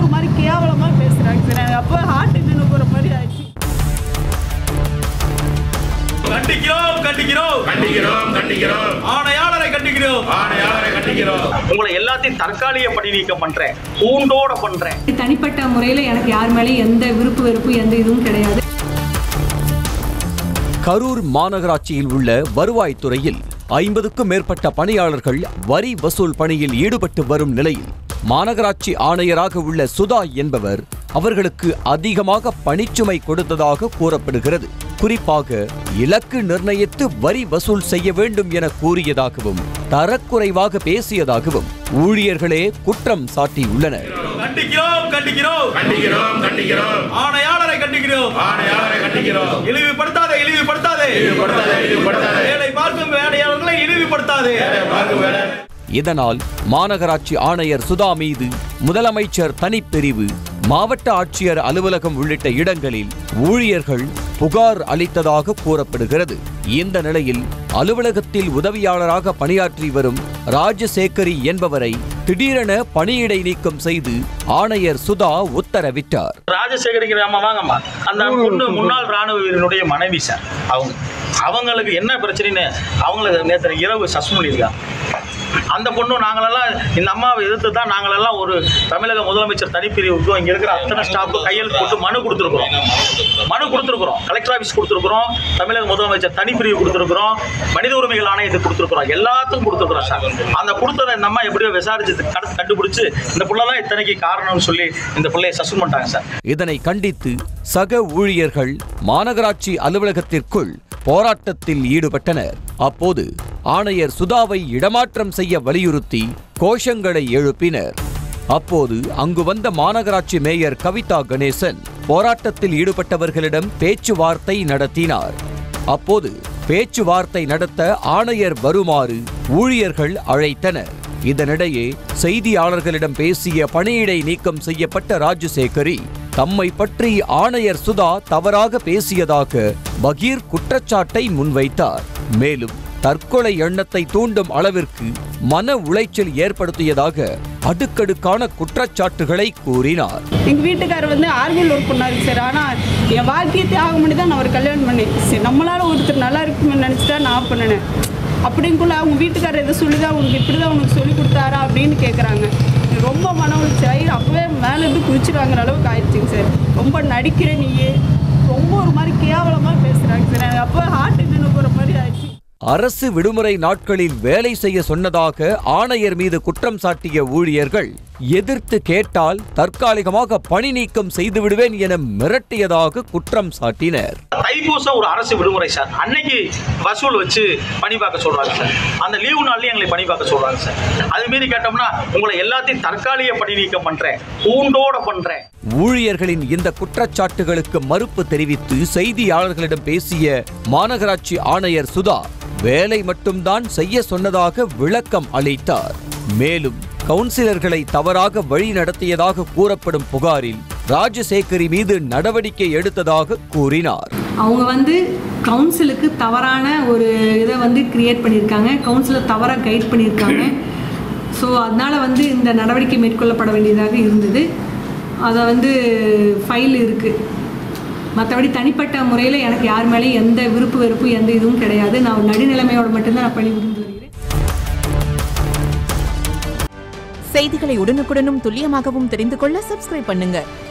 ஒரு மாதிரி கேவலமாக பேசுகிறாங்க சார் எனக்கு அப்போ ஹார்ட் நின்று போகிற மாதிரி ஆயிடுச்சு கண்டிக்கிறோம் கண்டிக்கிறோம் கண்டிக்கிறோம் கண்டிக்கிறோம் ஆணையாளரை கண்டிக்கிறோம் ஆணையாளரை கண்டிக்கிறோம் உங்களை எல்லாத்தையும் தற்காலிக பணி நீக்கம் பண்றேன் பூண்டோட பண்றேன் தனிப்பட்ட முறையில் எனக்கு யார் மேலேயும் எந்த விருப்பு வெறுப்பு எந்த இதுவும் கிடையாது கரூர் மாநகராட்சியில் உள்ள வருவாய்த்துறையில் ஐம்பதுக்கும் மேற்பட்ட பணியாளர்கள் வரி வசூல் பணியில் ஈடுபட்டு வரும் நிலையில் மாநகராட்சி ஆணையராக உள்ள சுதா என்பவர் அவர்களுக்கு அதிகமாக பணிச்சுமை கொடுத்ததாக கூறப்படுகிறது குறிப்பாக இலக்கு நிர்ணயித்து வரி வசூல் செய்ய வேண்டும் என கூறியதாகவும் தரக்குறைவாக பேசியதாகவும் ஊழியர்களே குற்றம் சாட்டியுள்ளனர் கண்டிக்கிறோம் கண்டிக்கிறோம் கண்டிக்கிறோம் கண்டிக்கிறோம் ஆணையாளரை கண்டிக்கிறோம் ஆணையாளரை கண்டிக்கிறோம் இழிவுபடுத்தாதே இழிவுபடுத்தாதே இழிவுபடுத்தாதே, இழிவுபடுத்தாதே. வேலை பார்க்கும் வேலையாளர்களை இழிவுபடுத்தாதே பார்க்க வேலை இதனால் மாநகராட்சி ஆணையர் சுதா மீது முதலமைச்சர் தனிப்பிரிவு மாவட்ட ஆட்சியர் அலுவலகம் உள்ளிட்ட இடங்களில் ஊழியர்கள் புகார் அளித்ததாக கூறப்படுகிறது இந்த நிலையில் அலுவலகத்தில் உதவியாளராக பணியாற்றி வரும் ராஜசேகரி என்பவரை திடீரென பணியிடை நீக்கம் செய்து ஆணையர் சுதா உத்தரவிட்டார் ராஜசேகரிக்கிற அம்மா வாங்கம்மா அந்த பொண்ணு முன்னாள் ராணுவ வீரனுடைய மனைவி சார் அவங்க அவங்களுக்கு என்ன பிரச்சனைன்னு அவங்கள நேற்று இரவு சஸ்பெண்ட் பண்ணியிருக்காங்க அந்த பொண்ணும் நாங்களெல்லாம் இந்த அம்மாவை எதிர்த்து தான் நாங்களெல்லாம் ஒரு தமிழக முதலமைச்சர் தனிப்பிரிவுக்கு இங்கே இருக்கிற அத்தனை ஸ்டாஃபு கையெழுத்து போட்டு மனு கொடுத்துருக்குறோம் மனு கொடுத்துருக்குறோம் கலெக்டர் ஆஃபீஸ் கொடுத்துருக்குறோம் தமிழக முதலமைச்சர் தனிப்பிரிவு கொடுத்துருக்குறோம் மனித உரிமைகள் ஆணையத்துக்கு கொடுத்துருக்குறோம் எல்லாத்துக்கும் கொடுத்துருக்குறோம் சார் அந்த கொடுத்ததை இந்த அம்மா எப்படியோ விசாரிச்சு கண்டு- கண்டுபிடிச்சு இந்த புள்ளலாம் இத்தனைக்கு காரணம்னு சொல்லி இந்த பிள்ளையை சஸ்பெண்ட் பண்ணிட்டாங்க சார் இதனை கண்டித்து சக ஊழியர்கள் மாநகராட்சி அலுவலகத்திற்குள் போராட்டத்தில் ஈடுபட்டனர் அப்போது ஆணையர் சுதாவை இடமாற்றம் செய்ய வலியுறுத்தி கோஷங்களை எழுப்பினர் அப்போது அங்கு வந்த மாநகராட்சி மேயர் கவிதா கணேசன் போராட்டத்தில் ஈடுபட்டவர்களிடம் பேச்சுவார்த்தை நடத்தினார் அப்போது பேச்சுவார்த்தை நடத்த ஆணையர் வருமாறு ஊழியர்கள் அழைத்தனர் இதனிடையே செய்தியாளர்களிடம் பேசிய பணியிடை நீக்கம் செய்யப்பட்ட ராஜசேகரி தம்மை பற்றி ஆணையர் சுதா தவறாக பேசியதாக பகீர் குற்றச்சாட்டை முன்வைத்தார் மேலும் தற்கொலை எண்ணத்தை தூண்டும் அளவிற்கு மன உளைச்சல் ஏற்படுத்தியதாக அடுக்கடுக்கான குற்றச்சாட்டுகளை கூறினார் எங்கள் வீட்டுக்காரர் வந்து ஆர்மியில் ஒர்க் பண்ணாரு சார் ஆனால் என் வாழ்க்கையை தியாகம் பண்ணி தான் நான் ஒரு கல்யாணம் பண்ணேன் சரி நம்மளால ஒருத்தர் நல்லா இருக்குன்னு நினச்சி தான் நான் பண்ணினேன் அப்படிங்குள்ள அவங்க வீட்டுக்காரர் எதை சொல்லி தான் உனக்கு இப்படி தான் உனக்கு சொல்லி கொடுத்தாரா அப்படின்னு கேட்குறாங்க ரொம்ப மன உளைச்சி ஆகி அப்போவே மேலேருந்து குதிச்சிருவாங்கிற அளவுக்கு ஆயிடுச்சுங்க சார் ரொம்ப நடிக்கிற நீயே ரொம்ப ஒரு மாதிரி கேவலமாக பேசுகிறாங்க சார் எனக்கு அப்போ ஹார்ட் நின்று போகிற மாதிரி ஆயிடுச்சு அரசு விடுமுறை நாட்களில் வேலை செய்ய சொன்னதாக ஆணையர் மீது குற்றம் சாட்டிய ஊழியர்கள் எதிர்த்து கேட்டால் தற்காலிகமாக பணி நீக்கம் செய்து விடுவேன் என மிரட்டியதாக குற்றம் சாட்டினர் தைப்பூசம் ஒரு அரசு விடுமுறை சார் அன்னைக்கு வசூல் வச்சு பணி பார்க்க சொல்றாங்க சார் அந்த லீவு நாள்லயும் எங்களை பணி பார்க்க சொல்றாங்க சார் அது மாரி கேட்டோம்னா உங்களை எல்லாத்தையும் தற்காலிக பணி நீக்கம் பண்றேன் பூண்டோட பண்றேன் ஊழியர்களின் இந்த குற்றச்சாட்டுகளுக்கு மறுப்பு தெரிவித்து செய்தியாளர்களிடம் பேசிய மாநகராட்சி ஆணையர் சுதா வேலை மட்டும்தான் செய்ய சொன்னதாக விளக்கம் அளித்தார் மேலும் கவுன்சிலர்களை தவறாக வழி நடத்தியதாக கூறப்படும் புகாரில் ராஜசேகரி மீது நடவடிக்கை எடுத்ததாக கூறினார் அவங்க வந்து கவுன்சிலுக்கு தவறான ஒரு இதை வந்து கிரியேட் பண்ணியிருக்காங்க கவுன்சிலை தவறாக கைட் பண்ணியிருக்காங்க ஸோ அதனால் வந்து இந்த நடவடிக்கை மேற்கொள்ளப்பட வேண்டியதாக இருந்தது அதை வந்து ஃபைல் இருக்குது மற்றபடி தனிப்பட்ட முறையில் எனக்கு யார் மேலேயும் எந்த விருப்பு வெறுப்பு எந்த இதுவும் கிடையாது நான் ஒரு நடுநிலைமையோட மட்டும்தான் நான் பணிபுரிந்து வருகிறேன் செய்திகளை உடனுக்குடனும் துல்லியமாகவும் தெரிந்து கொள்ள சப்ஸ்கிரைப் பண்ணுங்க